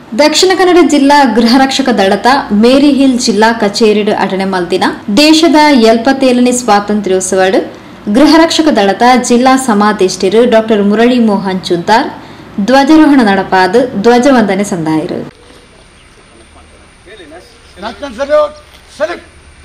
ದಕ್ಷಿಣ ಕನ್ನಡ ಜಿಲ್ಲಾ ಗೃಹ ರಕ್ಷಕ ದಳದ ಮೇರಿ ಹಿಲ್ ಜಿಲ್ಲಾ ಕಚೇರಿ ಅಟಣೆ ಮಲ್ದಿನ ದೇಶದ ಎಲ್ಪತ್ತೇಳನೇ ಸ್ವಾತಂತ್ರ್ಯೋತ್ಸವ ಗೃಹ ರಕ್ಷಕ ದಳದ ಜಿಲ್ಲಾ ಸಮಾದೇಷ್ಟಿರು ಡಾಕ್ಟರ್ ಮುರಳಿ ಮೋಹನ್ ಚುಂತಾರ್ ಧ್ವಜಾರೋಹಣ ನಡಪಾದ ಧ್ವಜವಂದನೆ ಸಂದಾಯರು National salute, salute.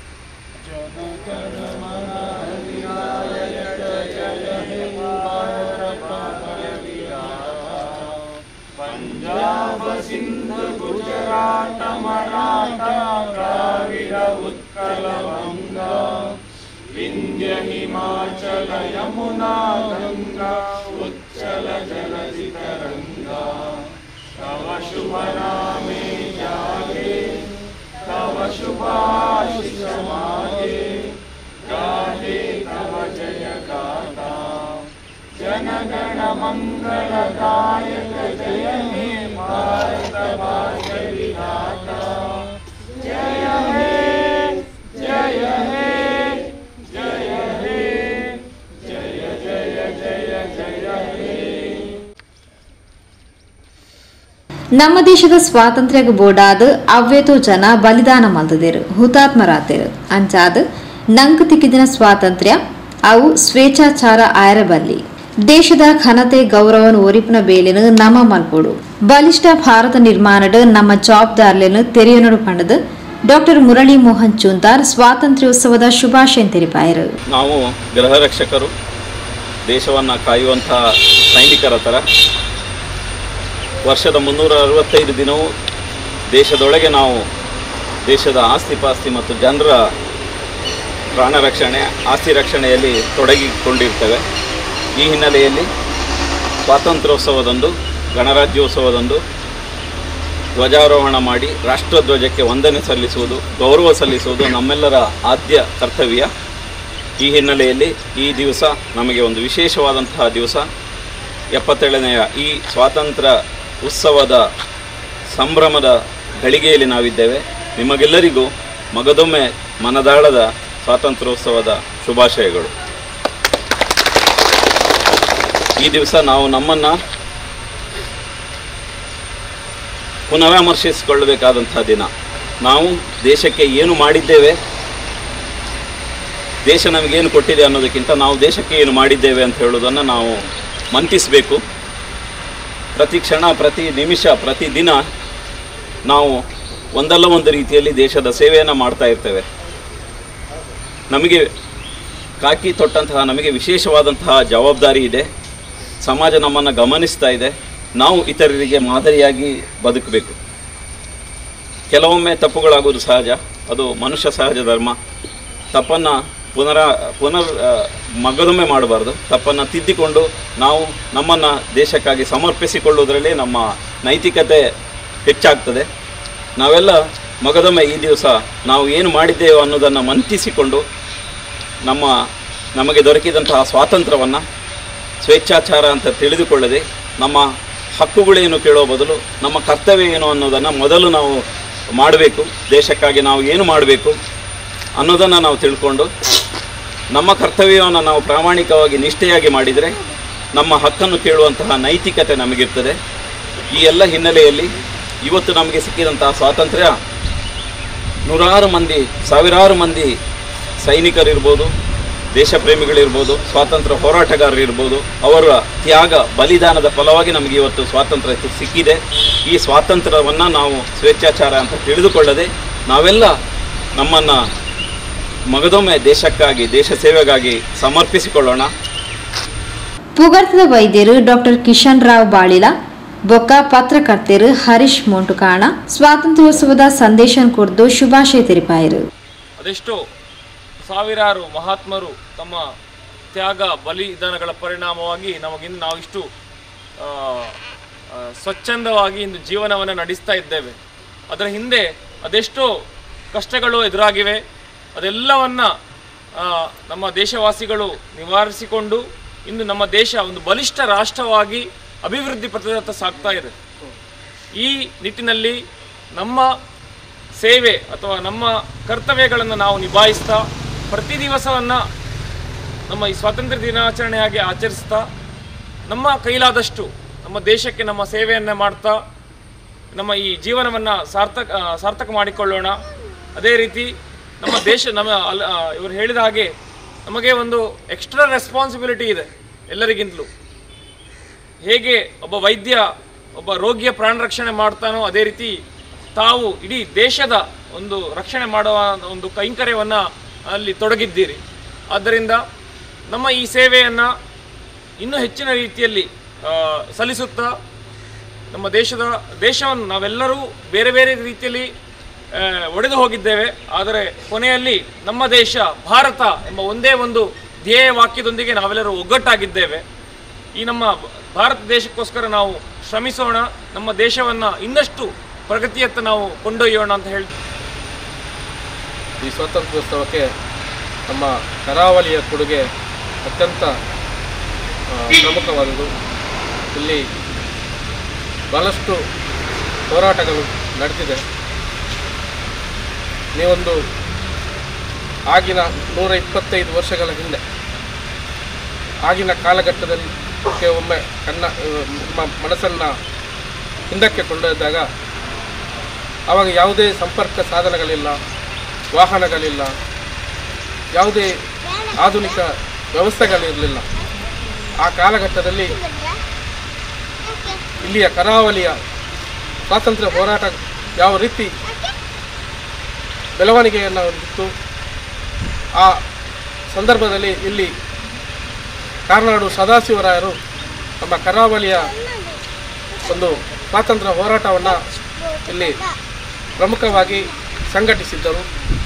ನಮ್ಮ ದೇಶದ ಸ್ವಾತಂತ್ರ್ಯ ಬೋಡಾದ ಅವ್ಯತೋ ಜನ ಬಲಿದಾನ ಮಲ್ದದೇರು ಹುತಾತ್ಮರಾತೆರು ಅಂಚಾದ ನಂಕ್ ತಿಕ್ಕಿದಿನ ಸ್ವಾತಂತ್ರ್ಯ ಅವು ಸ್ವೇಚ್ಛಾಚಾರ ಆಯರಬಲ್ಲಿ ದೇಶದ ಘನತೆ ಗೌರವನ ಒರಿಪಿನ ಬೇಲಿನ ನಮ ಮಲ್ಪೊಡು ಬಲಿಷ್ಠ ಭಾರತ ನಿರ್ಮಾಣದ ನಮ್ಮ ಜವಾಬ್ದಾರ್ಲೆನು ತೆರೆಯನಡು ಪಂಡದ ಡಾಕ್ಟರ್ ಮುರಳಿ ಮೋಹನ್ ಚೂಂತಾರ್ ಸ್ವಾತಂತ್ರ್ಯೋತ್ಸವದ ಶುಭಾಶಯ ತೆರಿಪಾಯರು ನಾವು ಗೃಹ ರಕ್ಷಕರು ದೇಶವನ್ನು ಕಾಯುವಂಥ ಸೈನಿಕರ ಥರ ವರ್ಷದ ಮುನ್ನೂರ ಅರವತ್ತೈದು ದಿನವೂ ದೇಶದೊಳಗೆ ನಾವು ದೇಶದ ಆಸ್ತಿ ಪಾಸ್ತಿ ಮತ್ತು ಜನರ ಪ್ರಾಣ ರಕ್ಷಣೆ ಆಸ್ತಿ ರಕ್ಷಣೆಯಲ್ಲಿ ತೊಡಗಿಕೊಂಡಿರ್ತೇವೆ ಈ ಹಿನ್ನೆಲೆಯಲ್ಲಿ ಸ್ವಾತಂತ್ರ್ಯೋತ್ಸವದಂದು ಗಣರಾಜ್ಯೋತ್ಸವದಂದು ಧ್ವಜಾರೋಹಣ ಮಾಡಿ ರಾಷ್ಟ್ರಧ್ವಜಕ್ಕೆ ವಂದನೆ ಸಲ್ಲಿಸುವುದು ಗೌರವ ಸಲ್ಲಿಸುವುದು ನಮ್ಮೆಲ್ಲರ ಆದ್ಯ ಕರ್ತವ್ಯ ಈ ಹಿನ್ನೆಲೆಯಲ್ಲಿ ಈ ದಿವಸ ನಮಗೆ ಒಂದು ವಿಶೇಷವಾದಂತಹ ದಿವಸ ಎಪ್ಪತ್ತೇಳನೆಯ ಈ ಸ್ವಾತಂತ್ರ್ಯ ಉತ್ಸವದ ಸಂಭ್ರಮದ ಗಳಿಗೆಯಲ್ಲಿ ನಾವಿದ್ದೇವೆ ನಿಮಗೆಲ್ಲರಿಗೂ ಮಗದೊಮ್ಮೆ ಮನದಾಳದ ಸ್ವಾತಂತ್ರ್ಯೋತ್ಸವದ ಶುಭಾಶಯಗಳು ಈ ದಿವಸ ನಾವು ನಮ್ಮನ್ನು ಪುನರಾಮರ್ಶಿಸಿಕೊಳ್ಳಬೇಕಾದಂತಹ ದಿನ ನಾವು ದೇಶಕ್ಕೆ ಏನು ಮಾಡಿದ್ದೇವೆ ದೇಶ ನಮಗೇನು ಕೊಟ್ಟಿದೆ ಅನ್ನೋದಕ್ಕಿಂತ ನಾವು ದೇಶಕ್ಕೆ ಏನು ಮಾಡಿದ್ದೇವೆ ಅಂತ ಹೇಳೋದನ್ನು ನಾವು ಮಂತಿಸಬೇಕು ಪ್ರತಿ ಕ್ಷಣ ಪ್ರತಿ ನಿಮಿಷ ಪ್ರತಿ ದಿನ ನಾವು ಒಂದಲ್ಲ ಒಂದು ರೀತಿಯಲ್ಲಿ ದೇಶದ ಸೇವೆಯನ್ನು ಮಾಡ್ತಾ ಇರ್ತೇವೆ ನಮಗೆ ಕಾಕಿ ತೊಟ್ಟಂತಹ ನಮಗೆ ವಿಶೇಷವಾದಂತಹ ಜವಾಬ್ದಾರಿ ಇದೆ ಸಮಾಜ ನಮ್ಮನ್ನು ಗಮನಿಸ್ತಾ ಇದೆ ನಾವು ಇತರರಿಗೆ ಮಾದರಿಯಾಗಿ ಬದುಕಬೇಕು ಕೆಲವೊಮ್ಮೆ ತಪ್ಪುಗಳಾಗೋದು ಸಹಜ ಅದು ಮನುಷ್ಯ ಸಹಜ ಧರ್ಮ ತಪ್ಪನ್ನು ಪುನರ ಪುನರ್ ಆ, ಮಗದೊಮ್ಮೆ ಮಾಡಬಾರ್ದು ತಪ್ಪನ್ನು ತಿದ್ದಿಕೊಂಡು ನಾವು ನಮ್ಮನ್ನು ದೇಶಕ್ಕಾಗಿ ಸಮರ್ಪಿಸಿಕೊಳ್ಳುವುದರಲ್ಲಿ ನಮ್ಮ ನೈತಿಕತೆ ಹೆಚ್ಚಾಗ್ತದೆ ನಾವೆಲ್ಲ ಮಗದೊಮ್ಮೆ ಈ ದಿವಸ ನಾವು ಏನು ಮಾಡಿದ್ದೇವೆ ಅನ್ನೋದನ್ನು ಮಂತಿಸಿಕೊಂಡು ನಮ್ಮ ನಮಗೆ ದೊರಕಿದಂತಹ ಸ್ವಾತಂತ್ರ್ಯವನ್ನು ಸ್ವೇಚ್ಛಾಚಾರ ಅಂತ ತಿಳಿದುಕೊಳ್ಳದೆ ನಮ್ಮ ಹಕ್ಕುಗಳೇನು ಕೇಳೋ ಬದಲು ನಮ್ಮ ಕರ್ತವ್ಯ ಏನು ಅನ್ನೋದನ್ನು ಮೊದಲು ನಾವು ಮಾಡಬೇಕು ದೇಶಕ್ಕಾಗಿ ನಾವು ಏನು ಮಾಡಬೇಕು ಅನ್ನೋದನ್ನು ನಾವು ತಿಳ್ಕೊಂಡು ನಮ್ಮ ಕರ್ತವ್ಯವನ್ನು ನಾವು ಪ್ರಾಮಾಣಿಕವಾಗಿ ನಿಷ್ಠೆಯಾಗಿ ಮಾಡಿದರೆ ನಮ್ಮ ಹಕ್ಕನ್ನು ಕೇಳುವಂತಹ ನೈತಿಕತೆ ನಮಗಿರ್ತದೆ ಈ ಎಲ್ಲ ಹಿನ್ನೆಲೆಯಲ್ಲಿ ಇವತ್ತು ನಮಗೆ ಸಿಕ್ಕಿದಂತಹ ಸ್ವಾತಂತ್ರ್ಯ ನೂರಾರು ಮಂದಿ ಸಾವಿರಾರು ಮಂದಿ ಸೈನಿಕರಿರ್ಬೋದು ದೇಶ ಪ್ರೇಮಿಗಳಿರ್ಬೋದು ಸ್ವಾತಂತ್ರ್ಯ ಹೋರಾಟಗಾರರಿರ್ಬೋದು ಅವರ ತ್ಯಾಗ ಬಲಿದಾನದ ಫಲವಾಗಿ ನಮಗೆ ಇವತ್ತು ಸ್ವಾತಂತ್ರ್ಯ ಸಿಕ್ಕಿದೆ ಈ ಸ್ವಾತಂತ್ರ್ಯವನ್ನು ನಾವು ಸ್ವೇಚ್ಛಾಚಾರ ಅಂತ ತಿಳಿದುಕೊಳ್ಳದೆ ನಾವೆಲ್ಲ ನಮ್ಮನ್ನು ಮಗದೊಮ್ಮೆ ದೇಶಕ್ಕಾಗಿ ದೇಶ ಸೇವೆಗಾಗಿ ಸಮರ್ಪಿಸಿಕೊಳ್ಳೋಣ ಪುಗರ್ತದ ವೈದ್ಯರು ಡಾಕ್ಟರ್ ಕಿಶನ್ ರಾವ್ ಬಾಳಿಲ ಬೊಕ್ಕ ಪತ್ರಕರ್ತೆರು ಹರೀಶ್ ಮೊಂಟುಕಾಣ ಸ್ವಾತಂತ್ರ್ಯೋತ್ಸವದ ಸಂದೇಶ ಕುರಿತು ಶುಭಾಶಯ ತೆರಿಪಾಯರು ಅದೆಷ್ಟೋ ಸಾವಿರಾರು ಮಹಾತ್ಮರು ತಮ್ಮ ತ್ಯಾಗ ಬಲಿದಾನಗಳ ಪರಿಣಾಮವಾಗಿ ನಮಗಿಂದು ನಾವಿಷ್ಟು ಆ, ಆ, ಸ್ವಚ್ಛಂದವಾಗಿ ಇಂದು ಜೀವನವನ್ನು ನಡೆಸ್ತಾ ಇದ್ದೇವೆ ಅದರ ಹಿಂದೆ ಅದೆಷ್ಟೋ ಕಷ್ಟಗಳು ಎದುರಾಗಿವೆ ಅದೆಲ್ಲವನ್ನ ಆ, ನಮ್ಮ ದೇಶವಾಸಿಗಳು ನಿವಾರಿಸಿಕೊಂಡು ಇಂದು ನಮ್ಮ ದೇಶ ಒಂದು ಬಲಿಷ್ಠ ರಾಷ್ಟ್ರವಾಗಿ ಅಭಿವೃದ್ಧಿ ಪಥದತ್ತ ಸಾಗ್ತಾ ಇದೆ ಈ ನಿಟ್ಟಿನಲ್ಲಿ ನಮ್ಮ ಸೇವೆ ಅಥವಾ ನಮ್ಮ ಕರ್ತವ್ಯಗಳನ್ನು ನಾವು ನಿಭಾಯಿಸ್ತಾ ಪ್ರತಿ ದಿವಸವನ್ನು ನಮ್ಮ ಈ ಸ್ವಾತಂತ್ರ್ಯ ದಿನಾಚರಣೆಯಾಗಿ ಆಚರಿಸ್ತಾ ನಮ್ಮ ಕೈಲಾದಷ್ಟು ನಮ್ಮ ದೇಶಕ್ಕೆ ನಮ್ಮ ಸೇವೆಯನ್ನು ಮಾಡ್ತಾ ನಮ್ಮ ಈ ಜೀವನವನ್ನು ಸಾರ್ಥಕ ಆ, ಸಾರ್ಥಕ ಮಾಡಿಕೊಳ್ಳೋಣ ಅದೇ ರೀತಿ ನಮ್ಮ ದೇಶ ನಮ್ಮ ಅಲ್ಲ ಆ, ಇವರು ಹೇಳಿದ ಹಾಗೆ ನಮಗೆ ಒಂದು ಎಕ್ಸ್ಟ್ರಾ ರೆಸ್ಪಾನ್ಸಿಬಿಲಿಟಿ ಇದೆ ಎಲ್ಲರಿಗಿಂತಲೂ ಹೇಗೆ ಒಬ್ಬ ವೈದ್ಯ ಒಬ್ಬ ರೋಗಿಯ ಪ್ರಾಣ ರಕ್ಷಣೆ ಮಾಡ್ತಾನೋ ಅದೇ ರೀತಿ ತಾವು ಇಡೀ ದೇಶದ ಒಂದು ರಕ್ಷಣೆ ಮಾಡುವ ಒಂದು ಕೈಂಕರ್ಯವನ್ನು ಅಲ್ಲಿ ತೊಡಗಿದ್ದೀರಿ ಆದ್ದರಿಂದ ನಮ್ಮ ಈ ಸೇವೆಯನ್ನು ಇನ್ನೂ ಹೆಚ್ಚಿನ ರೀತಿಯಲ್ಲಿ ಆ, ಸಲ್ಲಿಸುತ್ತಾ ನಮ್ಮ ದೇಶದ ದೇಶವನ್ನು ನಾವೆಲ್ಲರೂ ಬೇರೆ ಬೇರೆ ರೀತಿಯಲ್ಲಿ ಆ, ಒಡೆದು ಹೋಗಿದ್ದೇವೆ ಆದರೆ ಕೊನೆಯಲ್ಲಿ ನಮ್ಮ ದೇಶ ಭಾರತ ಎಂಬ ಒಂದೇ ಒಂದು ಧ್ಯೇಯ ವಾಕ್ಯದೊಂದಿಗೆ ನಾವೆಲ್ಲರೂ ಒಗ್ಗಟ್ಟಾಗಿದ್ದೇವೆ ಈ ನಮ್ಮ ಭಾರತ ದೇಶಕ್ಕೋಸ್ಕರ ನಾವು ಶ್ರಮಿಸೋಣ ನಮ್ಮ ದೇಶವನ್ನು ಇನ್ನಷ್ಟು ಪ್ರಗತಿಯತ್ತ ನಾವು ಕೊಂಡೊಯ್ಯೋಣ ಅಂತ ಹೇಳ್ತೀವಿ ಈ ಸ್ವಾತಂತ್ರ್ಯೋತ್ಸವಕ್ಕೆ ನಮ್ಮ ಕರಾವಳಿಯ ಕೊಡುಗೆ ಅತ್ಯಂತ ಆ, ಪ್ರಮುಖವಾದುದು ಇಲ್ಲಿ ಬಹಳಷ್ಟು ಹೋರಾಟಗಳು ನಡೆದಿದೆ ನೀವೊಂದು ಆಗಿನ ನೂರ ಇಪ್ಪತ್ತೈದು ವರ್ಷಗಳ ಹಿಂದೆ ಆಗಿನ ಕಾಲಘಟ್ಟದಲ್ಲಿ ಕ್ಕೆ ಒಮ್ಮೆ ಕನ್ನ ಆ, ನಿಮ್ಮ ಮನಸ್ಸನ್ನು ಹಿಂದಕ್ಕೆ ಕೊಂಡೊಯ್ದಾಗ ಆವಾಗ ಯಾವುದೇ ಸಂಪರ್ಕ ಸಾಧನಗಳಿಲ್ಲ ವಾಹನಗಳಿಲ್ಲ ಯಾವುದೇ ಆಧುನಿಕ ವ್ಯವಸ್ಥೆಗಳಿರಲಿಲ್ಲ ಆ ಕಾಲಘಟ್ಟದಲ್ಲಿ ಇಲ್ಲಿಯ ಕರಾವಳಿಯ ಸ್ವಾತಂತ್ರ್ಯ ಹೋರಾಟ ಯಾವ ರೀತಿ ಬೆಳವಣಿಗೆಯನ್ನು ಹೊಂದಿತ್ತು ಆ ಸಂದರ್ಭದಲ್ಲಿ ಇಲ್ಲಿ ಕಾರ್ನಾಡು ಸದಾಶಿವರಾಯರು ನಮ್ಮ ಕರಾವಳಿಯ ಒಂದು ಸ್ವಾತಂತ್ರ್ಯ ಹೋರಾಟವನ್ನು ಇಲ್ಲಿ ಪ್ರಮುಖವಾಗಿ ಸಂಘಟಿಸಿದ್ದರು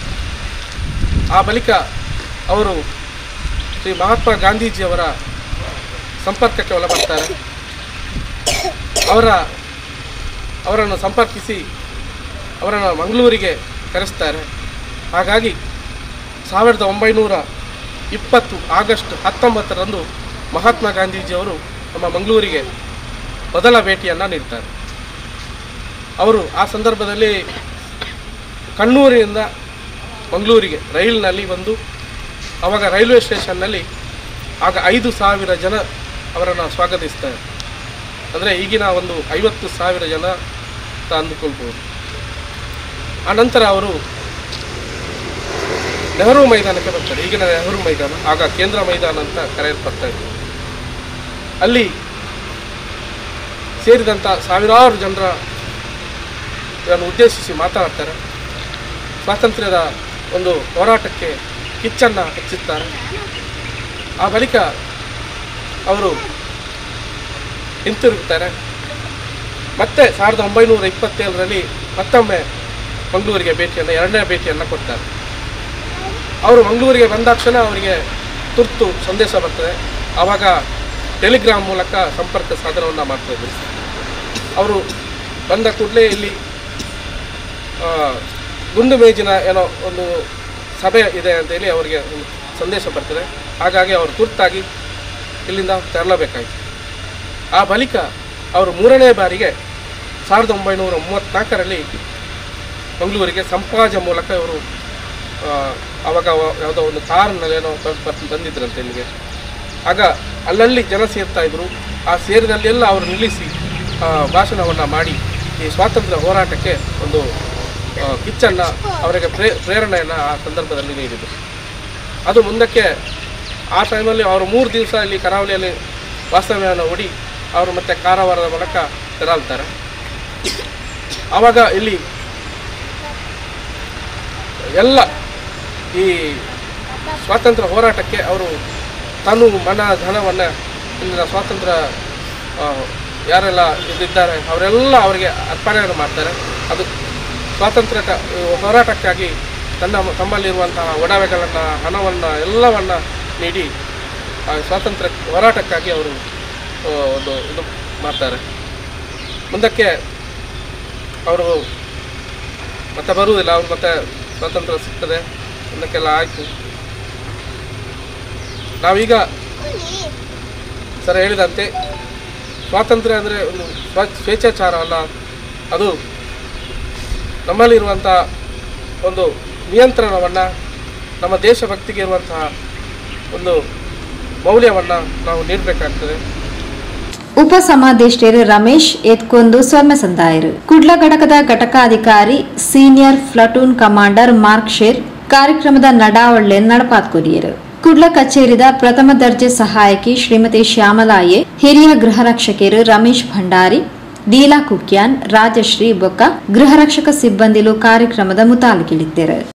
ಆ ಬಳಿಕ ಅವರು ಶ್ರೀ ಮಹಾತ್ಮ ಗಾಂಧೀಜಿಯವರ ಸಂಪರ್ಕಕ್ಕೆ ಒಳಪಡ್ತಾರೆ ಅವರ ಅವರನ್ನು ಸಂಪರ್ಕಿಸಿ ಅವರನ್ನು ಮಂಗಳೂರಿಗೆ ಕರೆಸ್ತಾರೆ ಹಾಗಾಗಿ ಸಾವಿರದ ಒಂಬೈನೂರ ಇಪ್ಪತ್ತು ಆಗಸ್ಟ್ ಹತ್ತೊಂಬತ್ತರಂದು ಮಹಾತ್ಮ ಗಾಂಧೀಜಿಯವರು ನಮ್ಮ ಮಂಗಳೂರಿಗೆ ಮೊದಲ ಭೇಟಿಯನ್ನು ನೀಡ್ತಾರೆ ಅವರು ಆ ಸಂದರ್ಭದಲ್ಲಿ ಕಣ್ಣೂರಿನಿಂದ ಮಂಗಳೂರಿಗೆ ರೈಲಿನಲ್ಲಿ ಬಂದು ಆವಾಗ ರೈಲ್ವೆ ಸ್ಟೇಷನ್ನಲ್ಲಿ ಆಗ ಐದು ಸಾವಿರ ಜನ ಅವರನ್ನು ಸ್ವಾಗತಿಸ್ತಾರೆ ಅಂದರೆ ಈಗಿನ ಒಂದು ಐವತ್ತು ಸಾವಿರ ಜನ ಅಂತ ಅಂದುಕೊಳ್ಬೋದು ಆನಂತರ ಅವರು ನೆಹರು ಮೈದಾನಕ್ಕೆ ಬರ್ತಾರೆ ಈಗಿನ ನೆಹರು ಮೈದಾನ ಆಗ ಕೇಂದ್ರ ಮೈದಾನ ಅಂತ ಕರೆಯಲ್ಪಡ್ತಾ ಇತ್ತು ಅಲ್ಲಿ ಸೇರಿದಂಥ ಸಾವಿರಾರು ಜನರ ಇದನ್ನು ಉದ್ದೇಶಿಸಿ ಮಾತನಾಡ್ತಾರೆ ಸ್ವಾತಂತ್ರ್ಯದ ಒಂದು ಹೋರಾಟಕ್ಕೆ ಕಿಚ್ಚನ್ನು ಹಚ್ಚುತ್ತಾರೆ ಆ ಬಳಿಕ ಅವರು ಹಿಂತಿರುಗುತ್ತಾರೆ ಮತ್ತೆ ಸಾವಿರದ ಒಂಬೈನೂರ ಇಪ್ಪತ್ತೇಳರಲ್ಲಿ ಮತ್ತೊಮ್ಮೆ ಮಂಗಳೂರಿಗೆ ಭೇಟಿಯನ್ನು ಎರಡನೇ ಭೇಟಿಯನ್ನು ಕೊಡ್ತಾರೆ ಅವರು ಮಂಗಳೂರಿಗೆ ಬಂದಾಕ್ಷಣ ಅವರಿಗೆ ತುರ್ತು ಸಂದೇಶ ಬರ್ತದೆ ಆವಾಗ ಟೆಲಿಗ್ರಾಮ್ ಮೂಲಕ ಸಂಪರ್ಕ ಸಾಧನವನ್ನು ಮಾಡ್ತಾಯಿದ್ರು ಅವರು ಬಂದ ಕೂಡಲೇ ಇಲ್ಲಿ ಆ, ಗುಂಡು ಮೇಜಿನ ಏನೋ ಒಂದು ಸಭೆ ಇದೆ ಅಂತೇಳಿ ಅವರಿಗೆ ಒಂದು ಸಂದೇಶ ಬರ್ತದೆ ಹಾಗಾಗಿ ಅವರು ತುರ್ತಾಗಿ ಇಲ್ಲಿಂದ ತೆರಳಬೇಕಾಯಿತು ಆ ಬಳಿಕ ಅವರು ಮೂರನೇ ಬಾರಿಗೆ ಸಾವಿರದ ಒಂಬೈನೂರ ಮೂವತ್ತ್ನಾಲ್ಕರಲ್ಲಿ ಮಂಗಳೂರಿಗೆ ಸಂಪಾಜ ಮೂಲಕ ಇವರು ಆ, ಆವಾಗ ಅವ- ಯಾವುದೋ ಒಂದು ಕಾರಿನಲ್ಲಿ ಏನೋ ಬ- ಬ- ಬಂದಿದ್ರಂತೆ ಇಲ್ಲಿಗೆ ಆಗ ಅಲ್ಲಲ್ಲಿ ಜನ ಸೇರ್ತಾ ಇದ್ರು ಆ ಸೇರಿದಲ್ಲೆಲ್ಲ ಅವರು ನಿಲ್ಲಿಸಿ ಭಾಷಣವನ್ನು ಮಾಡಿ ಈ ಸ್ವಾತಂತ್ರ್ಯ ಹೋರಾಟಕ್ಕೆ ಒಂದು ಆ, ಕಿಚ್ಚನ್ನು ಅವರಿಗೆ ಪ್ರೇ ಪ್ರೇರಣೆಯನ್ನು ಆ ಸಂದರ್ಭದಲ್ಲಿ ನೀಡಿದರು ಅದು ಮುಂದಕ್ಕೆ ಆ ಟೈಮಲ್ಲಿ ಅವರು ಮೂರು ದಿವಸ ಇಲ್ಲಿ ಕರಾವಳಿಯಲ್ಲಿ ವಾಸ್ತವ್ಯವನ್ನು ಹೂಡಿ ಅವರು ಮತ್ತೆ ಕಾರವಾರದ ಮೂಲಕ ತೆರಳ್ತಾರೆ ಆವಾಗ ಇಲ್ಲಿ ಎಲ್ಲ ಈ ಸ್ವಾತಂತ್ರ್ಯ ಹೋರಾಟಕ್ಕೆ ಅವರು ತನು ಮನ ಧನವನ್ನು ಇಲ್ಲಿನ ಸ್ವಾತಂತ್ರ್ಯ ಆ, ಯಾರೆಲ್ಲ ಇದಿದ್ದಾರೆ ಅವರೆಲ್ಲ ಅವರಿಗೆ ಅರ್ಪಣೆಯನ್ನು ಮಾಡ್ತಾರೆ ಅದು ಸ್ವಾತಂತ್ರ್ಯ ಹೋರಾಟಕ್ಕಾಗಿ ತನ್ನ ತಮ್ಮಲ್ಲಿರುವಂತಹ ಒಡವೆಗಳನ್ನು ಹಣವನ್ನು ಎಲ್ಲವನ್ನು ನೀಡಿ ಆ ಸ್ವಾತಂತ್ರ್ಯ ಹೋರಾಟಕ್ಕಾಗಿ ಅವರು ಆ, ಒಂದು ಇದು ಮಾಡ್ತಾರೆ ಮುಂದಕ್ಕೆ ಅವರು ಮತ್ತೆ ಬರುವುದಿಲ್ಲ ಅವ್ರು ಮತ್ತೆ ಸ್ವಾತಂತ್ರ್ಯ ಸಿಗ್ತದೆ ಮುಂದಕ್ಕೆಲ್ಲ ಆಯಿತು ನಾವೀಗ ಸರ್ ಹೇಳಿದಂತೆ ಸ್ವಾತಂತ್ರ್ಯ ಅಂದರೆ ಒಂದು ಸ್ವ ಸ್ವೇಚ್ಛಾಚಾರ ಅಲ್ಲ ಅದು ನಮ್ಮಲ್ಲಿರುವಂಥ ಒಂದು ನಿಯಂತ್ರಣವನ್ನು ನಮ್ಮ ದೇಶಭಕ್ತಿಗೆ ಇರುವಂತಹ ಒಂದು ಮೌಲ್ಯವನ್ನು ನಾವು ನೀಡಬೇಕಾಗ್ತದೆ ಉಪ ಸಮಾದೇಷ್ಟೇರು ರಮೇಶ್ ಎತ್ಕೊಂದು ಸೊರ್ಮೆ ಸಂದಾಯರು ಕುಡ್ಲ ಘಟಕದ ಘಟಕಾಧಿಕಾರಿ senior platoon commander Mark Sher ಕಾರ್ಯಕ್ರಮದ ನಡಾವಳ್ಳೆ ನಡಪಾತ್ಕೊರಿಯರು ಕುಡ್ಲ ಕಚೇರಿದ ಪ್ರಥಮ ದರ್ಜೆ ಸಹಾಯಕಿ ಶ್ರೀಮತಿ ಶ್ಯಾಮಲಾಯೆ ಹಿರಿಯ ಗೃಹ ರಕ್ಷಕಿಯರು ರಮೇಶ್ ಭಂಡಾರಿ ದೀಲಾ ಕುಕ್ಯಾನ್ ರಾಜಶ್ರೀ ಬೊಕ್ಕ ಗೃಹ ರಕ್ಷಕ ಸಿಬ್ಬಂದಿಲು ಕಾರ್ಯಕ್ರಮದ ಮುತಾಲಿಗಿಳಿದ್ದರು